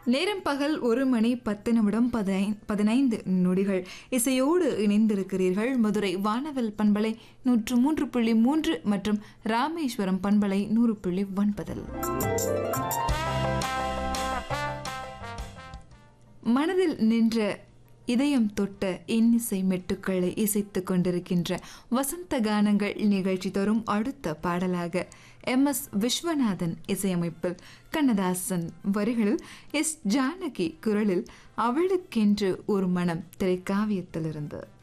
நேரம் பகல் ஒரு மணி பத்து நிமிடம் பதினை பதினைந்து நொடிகள் இசையோடு இணைந்திருக்கிறீர்கள் மதுரை வானவல் பண்பலை நூற்று மூன்று புள்ளி மூன்று மற்றும் ராமேஸ்வரம் பண்பலை நூறு புள்ளி ஒன்பதில் மனதில் நின்ற இதயம் தொட்ட இன்னிசை மெட்டுக்களை இசைத்துக் கொண்டிருக்கின்ற வசந்த கானங்கள் நிகழ்ச்சி தரும் அடுத்த பாடலாக எம் எஸ் விஸ்வநாதன் இசையமைப்பில் கண்ணதாசன் வரிகளில் எஸ் ஜானகி குரலில் அவளுக்கென்று ஒரு மனம் திரைக்காவியத்திலிருந்து